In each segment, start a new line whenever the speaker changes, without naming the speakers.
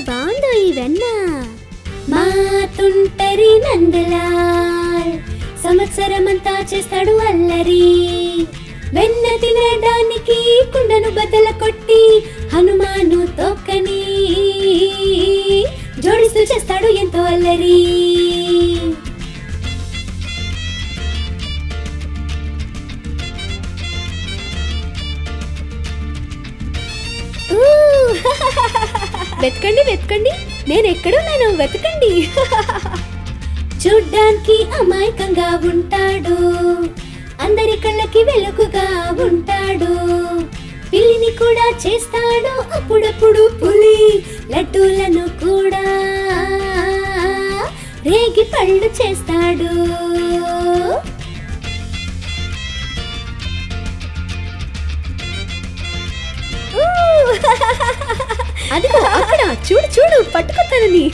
బాగుందో ఈ వెన్న
మా తుంటరి నందలాల్ సంవత్సరమంతా చేస్తాడు అల్లరి వెన్న తినడానికి కుండను బద్దల కొట్టి హనుమాను తొక్కని జోడిస్తూ చేస్తాడు ఎంతో అల్లరి
ఊ! వెతకండి వెతకండి నేను ఎక్కడున్నాను వెతకండి
చూడ్డానికి అమాయకంగా ఉంటాడు అందరి కళ్ళకి వెలుగుగా ఉంటాడు పిల్లిని కూడా చేస్తాడు అప్పుడప్పుడు పులి లడ్డూలను కూడా రేగి పళ్ళు చేస్తాడు
ఊ! అదిగో అక్కడ చూడు చూడు పట్టుకొస్తానని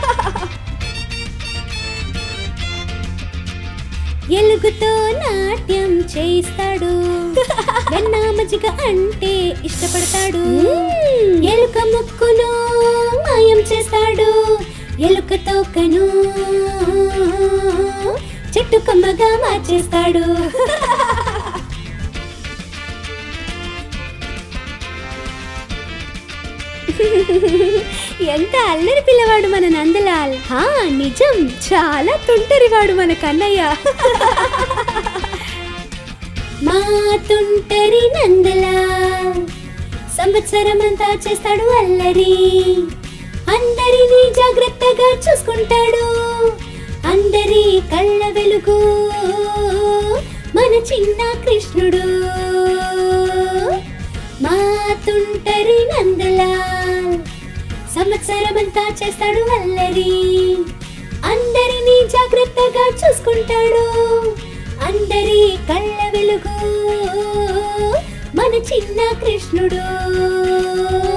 ఎలుగుతో నాట్యం చేస్తాడు వెన్న మజ్జిగ అంటే ఇష్టపడతాడు
మ్మ్.
ఎలుక ముక్కును మాయం చేస్తాడు ఎలుక తోకను చెట్టు కమ్మగా మార్చేస్తాడు
ఎంత అల్లరి పిల్లవాడు మన నందలాల్ హా నిజం చాలా తుంటరివాడు మన కన్నయ్య
మా తుంటరి నందలా సంవత్సరమంతా చేస్తాడు అల్లరి అందరినీ జాగ్రత్తగా చూసుకుంటాడు అందరి కళ్ళ వెలుగు మన చిన్న కృష్ణుడు మా తుంటరి నందలాల్ సంవత్సరమంతా చేస్తాడు అల్లరి అందరినీ జాగ్రత్తగా చూసుకుంటాడు అందరి కళ్ళ వెలుగు మన చిన్న కృష్ణుడు